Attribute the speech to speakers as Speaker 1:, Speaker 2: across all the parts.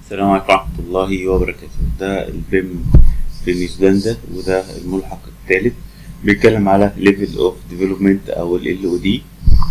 Speaker 1: السلام عليكم ورحمة الله وبركاته ده البيم في نيوزيلندا وده الملحق الثالث بيتكلم على ليفل اوف ديفلوبمنت او ال او دي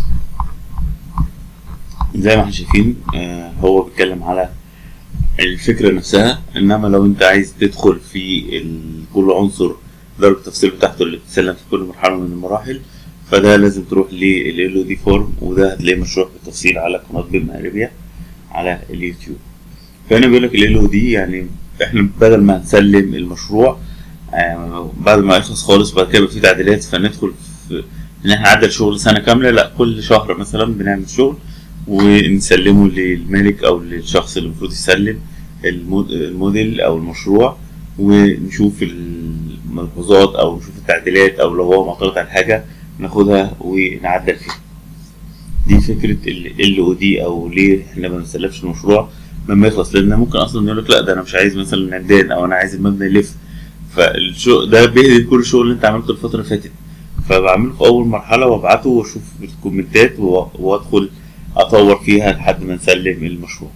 Speaker 1: زي ما احنا شايفين آه هو بيتكلم على الفكرة نفسها انما لو انت عايز تدخل في ال- كل عنصر درجة التفصيل بتاعته اللي بتتسلم في كل مرحلة من المراحل فده لازم تروح لل او دي فورم وده هتلاقيه مشروح بالتفصيل على قناة بيم اريبيا على اليوتيوب فهنا بيقول لك ال او دي يعني احنا بدل ما نسلم المشروع آه، بعد ما يخلص خالص بعد كده يبقى في تعديلات فندخل في ان احنا نعدل شغل سنه كامله لا كل شهر مثلا بنعمل شغل ونسلمه للمالك او للشخص اللي المفروض يسلم المود- الموديل او المشروع ونشوف الملحوظات او نشوف التعديلات او لو هو معترض على حاجه ناخدها ونعدل فيها دي فكره ال او دي او ليه احنا ما بنسلمش المشروع لما يخلص لان ممكن اصلا يقول لك لا ده انا مش عايز مثلا عمدان او انا عايز المبنى يلف فالشغل ده بيهدم كل الشغل اللي انت عملته الفتره اللي فاتت فبعمله في اول مرحله وابعته واشوف الكومنتات و- وادخل اطور فيها لحد ما نسلم المشروع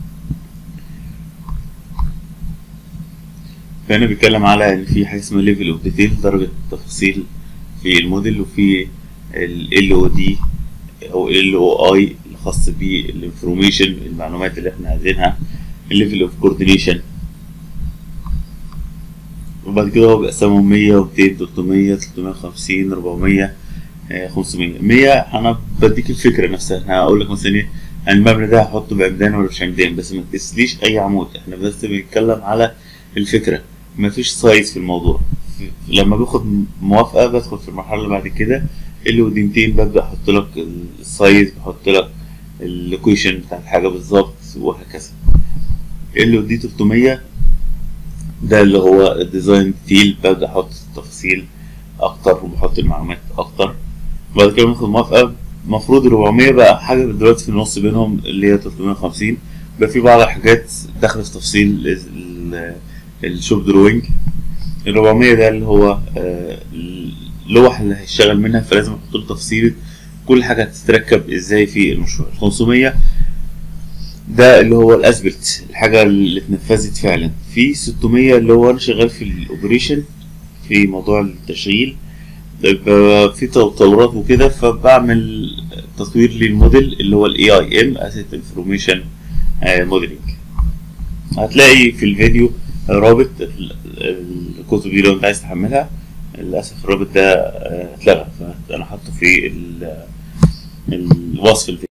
Speaker 1: فهنا بيتكلم على ان في حاجه اسمها ليفل اوف ديتيل درجه التفاصيل في الموديل وفي ال او دي او ال او اي الخاص بالانفورميشن المعلومات اللي احنا عايزينها الليفل اوف كوردينيشن وبعد كده هو بيقسمهم 100 و200 300 350 400 آه، 500 100 انا بديك الفكره نفسها انا هقول لك مثلا ايه أنا المبنى ده هحطه بعمدان ولا مش عمدان بس ما تقيسليش اي عمود احنا بس بنتكلم على الفكره مفيش سايز في الموضوع في- لما باخد موافقه بدخل في المرحله اللي بعد كده اللي ودي 200 ببدا احط لك السايز بحط لك اللوكيشن بتاع الحاجه بالظبط وهكذا اللي ودي 300 ده اللي هو الديزاين ديتيل ببدا احط التفاصيل اكتر وبحط المعلومات اكتر بعد كده باخد موافقه المفروض 400 بقى حاجه دلوقتي في النص بينهم اللي هي 350 بقى في بعض الحاجات داخله في تفصيل ال- ال- الشوب دروينج ال 400 ده اللي هو آه، اللوح اللي هيشتغل منها فلازم احط له تفصيل كل حاجه هتتركب ازاي في المشروع ال 500 ده اللي هو الاسبلت الحاجه اللي اتنفذت فعلا في 600 اللي هو انا شغال في الاوبريشن في موضوع التشغيل بيبقى في تطورات وكده فبعمل تصوير للموديل اللي هو الاي اي ام اسيت انفورميشن موديلنج هتلاقي في الفيديو رابط ال- الكتب دي لو انت عايز تحملها للاسف الرابط ده آه، اتلغى فانا حاطه في ال- الوصف الفيديو